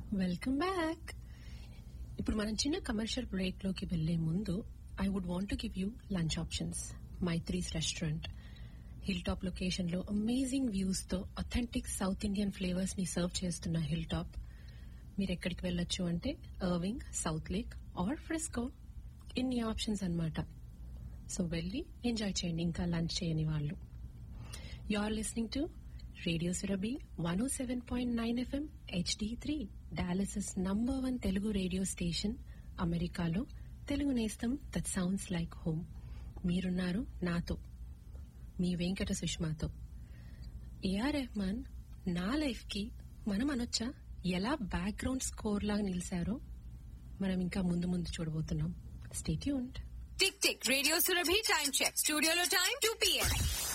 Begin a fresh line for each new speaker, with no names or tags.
welcome back ఇప్పుడు మనం చిన్న కమర్షియల్ బ్రేక్ లోకి వెళ్లే ముందు I would want to give you lunch options Maithri's restaurant hill top location లో అమేజింగ్ వ్యూస్ తో అథెంటిక్ సౌత్ ఇండియన్ ఫ్లేవర్స్ ని సర్వ్ చేస్తున్న హిల్ టాప్ మీరు ఎక్కడికి వెళ్ళొచ్చు అంటే Irving south lake or fresco ఇన్ని ఆప్షన్స్ అన్నమాట సో వెళ్ళి ఎంజాయ్ చేయండి ఇంకా లంచ్ చేయని వాళ్ళు you are listening to radio Surabhi one O seven point nine FM HD three Dallas's number one Telugu radio station అమెరికాలో తెలుగు నేస్తం దట్ సౌండ్స్ లైక్ హోమ్ మీరున్నారు నాతో మీ వెంకట సుష్మాతో ఏఆర్ రెహమాన్ నా లైఫ్ కి మనం అనొచ్చా ఎలా బ్యాక్గ్రౌండ్ స్కోర్ లాగా నిలిచారో మనం ఇంకా ముందు ముందు చూడబోతున్నాం stay tuned
tick tick radio Surabhi time check స్టూడియోలో టైం టూ పిఎం